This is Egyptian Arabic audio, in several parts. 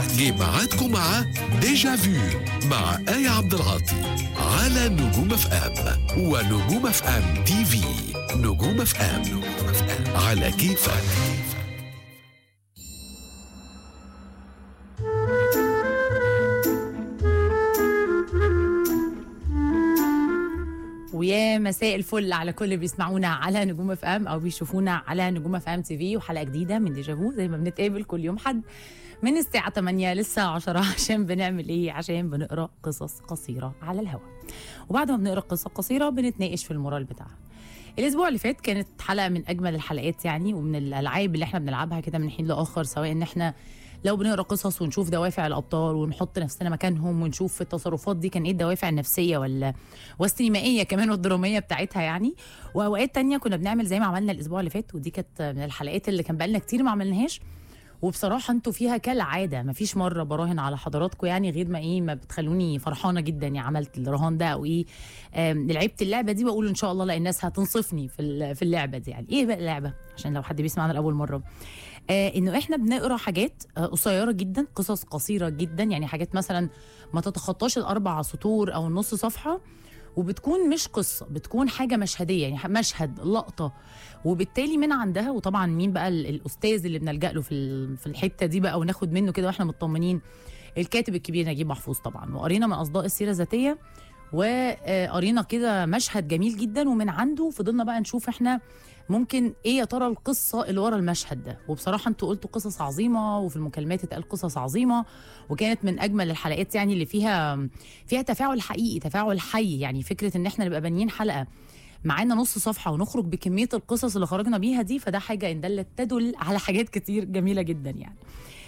جه ميعادكم مع ديجا فيو مع آية عبد العاطي على نجوم اف ام ونجوم اف ام تي في نجوم اف ام على كيفك ويا مساء الفل على كل اللي بيسمعونا على نجوم اف ام او بيشوفونا على نجوم اف ام تي في وحلقه جديده من ديجافو زي ما بنتقابل كل يوم حد من الساعه 8 للساعه 10 عشان بنعمل ايه عشان بنقرا قصص قصيره على الهواء وبعد ما بنقرا قصه قصيره بنتناقش في المورال بتاعها الاسبوع اللي فات كانت حلقه من اجمل الحلقات يعني ومن الالعاب اللي احنا بنلعبها كده من حين لاخر سواء ان احنا لو بنقرا قصص ونشوف دوافع الابطال ونحط نفسنا مكانهم ونشوف في التصرفات دي كان ايه الدوافع النفسيه ولا والسينمائيه كمان والدراميه بتاعتها يعني واوقات تانية كنا بنعمل زي ما عملنا الاسبوع اللي فات ودي كانت من الحلقات اللي كان بقالنا كتير ما عملناهاش وبصراحه انتوا فيها كالعاده مفيش مره براهن على حضراتكم يعني غير ما ايه ما بتخلوني فرحانه جدا يا عملت الرهان ده او ايه آم، لعبت اللعبه دي بقول ان شاء الله لا الناس هتنصفني في ال- في اللعبه دي يعني ايه بقى اللعبه عشان لو حد بيسمعنا لاول مره آه انه احنا بنقرا حاجات آه قصيره جدا قصص قصيره جدا يعني حاجات مثلا ما تتخطاش الاربع سطور او النص صفحه وبتكون مش قصه بتكون حاجه مشهديه يعني مشهد لقطه وبالتالي من عندها وطبعا مين بقى ال- الاستاذ اللي بنلجا له في ال- في الحته دي بقى وناخد منه كده واحنا مطمنين الكاتب الكبير نجيب محفوظ طبعا وقرينا من اصداء السيره الذاتيه وقرينا كده مشهد جميل جدا ومن عنده فضلنا بقى نشوف احنا ممكن ايه يا ترى القصه اللي ورا المشهد ده وبصراحه انتوا قلتوا قصص عظيمه وفي المكالمات اتقال قصص عظيمه وكانت من اجمل الحلقات يعني اللي فيها فيها تفاعل حقيقي تفاعل حي يعني فكره ان احنا نبقى بانيين حلقه معانا نص صفحه ونخرج بكميه القصص اللي خرجنا بيها دي فده حاجه ان دلت تدل على حاجات كتير جميله جدا يعني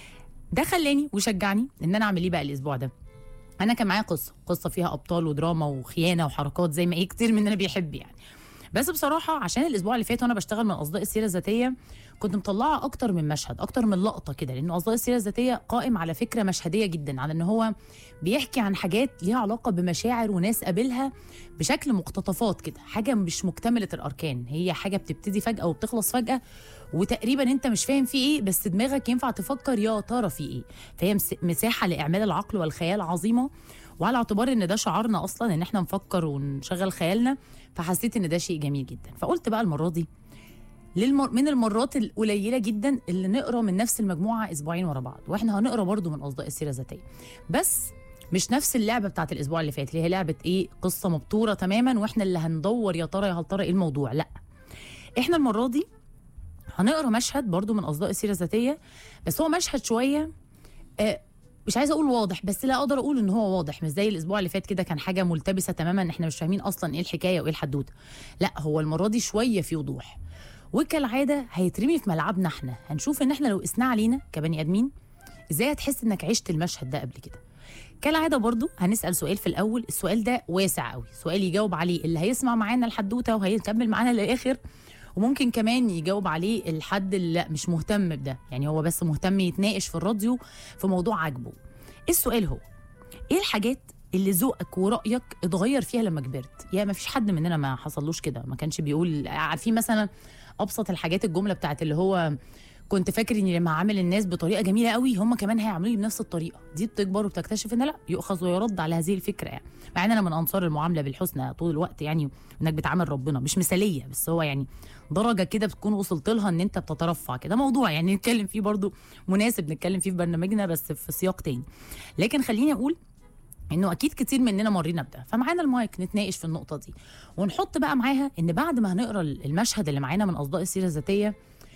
ده خلاني وشجعني ان انا اعمل ايه بقى الاسبوع ده انا كان معايا قصه قصه فيها ابطال ودراما وخيانه وحركات زي ما ايه كتير مننا بيحب يعني بس بصراحه عشان الاسبوع اللي فات وانا بشتغل من اصداء السيره الذاتيه كنت مطلعه اكتر من مشهد اكتر من لقطه كده لان اصداء السيره الذاتيه قائم على فكره مشهديه جدا على ان هو بيحكي عن حاجات ليها علاقه بمشاعر وناس قابلها بشكل مقتطفات كده حاجه مش مكتمله الاركان هي حاجه بتبتدي فجاه وبتخلص فجاه وتقريبا انت مش فاهم في ايه بس دماغك ينفع تفكر يا ترى في ايه فهي مس- مساحه لاعمال العقل والخيال عظيمه وعلى اعتبار ان ده شعارنا اصلا ان احنا نفكر ونشغل خيالنا فحسيت ان ده شيء جميل جدا فقلت بقى المره دي للمر... من المرات القليله جدا اللي نقرا من نفس المجموعه اسبوعين ورا بعض واحنا هنقرا برضو من اصداء السيره الذاتيه بس مش نفس اللعبه بتاعت الاسبوع اللي فات اللي هي لعبه ايه قصه مبتوره تماما واحنا اللي هندور يا ترى يا هل ترى ايه الموضوع لا احنا المره دي هنقرا مشهد برضو من اصداء السيره الذاتيه بس هو مشهد شويه آه، مش عايزه اقول واضح بس لا اقدر اقول ان هو واضح مش زي الاسبوع اللي فات كده كان حاجه ملتبسه تماما احنا مش فاهمين اصلا ايه الحكايه وايه الحدوته لا هو المره دي شويه في وضوح وكالعاده هيترمي في ملعبنا احنا هنشوف ان احنا لو قسناه علينا كبني ادمين ازاي هتحس انك عشت المشهد ده قبل كده كالعاده برضو هنسال سؤال في الاول السؤال ده واسع قوي سؤال يجاوب عليه اللي هيسمع معانا الحدوته وهيكمل معانا للاخر وممكن كمان يجاوب عليه الحد اللي لا مش مهتم بده يعني هو بس مهتم يتناقش في الراديو في موضوع عاجبه السؤال هو ايه الحاجات اللي ذوقك ورأيك اتغير فيها لما كبرت يا ما فيش حد مننا ما حصلوش كده ما كانش بيقول في مثلا ابسط الحاجات الجمله بتاعت اللي هو كنت فاكر اني لما عامل الناس بطريقه جميله قوي هم كمان هيعملوا لي بنفس الطريقه دي بتكبر وبتكتشف ان لا يؤخذ ويرد على هذه الفكره يعني مع ان انا من انصار المعامله بالحسنى طول الوقت يعني انك بتعامل ربنا مش مثاليه بس هو يعني درجه كده بتكون وصلت لها ان انت بتترفع كده موضوع يعني نتكلم فيه برضو مناسب نتكلم فيه في برنامجنا بس في سياق تاني لكن خليني اقول انه اكيد كتير مننا مرينا بده فمعانا المايك نتناقش في النقطه دي ونحط بقى معاها ان بعد ما هنقرا المشهد اللي معانا من اصداء السيره الذاتيه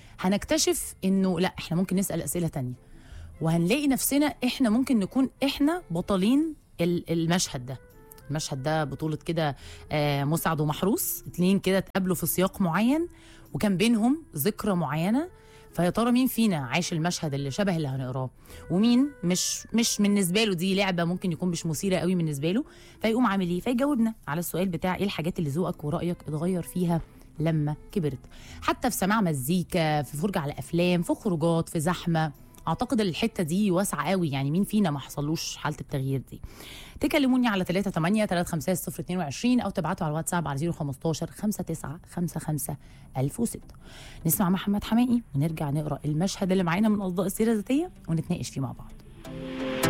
هنكتشف انه لا احنا ممكن نسال اسئله تانية وهنلاقي نفسنا احنا ممكن نكون احنا بطلين ال- المشهد ده المشهد ده بطولة كده آه، مسعد ومحروس اتنين كده اتقابلوا في سياق معين وكان بينهم ذكرى معينة فيا ترى مين فينا عايش المشهد اللي شبه اللي هنقراه ومين مش مش بالنسبه له دي لعبه ممكن يكون مش مثيره قوي بالنسبه له فيقوم عامل ايه فيجاوبنا على السؤال بتاع ايه الحاجات اللي ذوقك ورايك اتغير فيها لما كبرت حتى في سماع مزيكا في فرجة على افلام في خروجات في زحمه اعتقد الحته دي واسعه قوي يعني مين فينا ما حصلوش حاله التغيير دي تكلموني على 38 350 022 او تبعتوا على الواتساب على 015 59 55 1006 نسمع محمد حمائي ونرجع نقرا المشهد اللي معانا من اصداء السيره الذاتيه ونتناقش فيه مع بعض سوا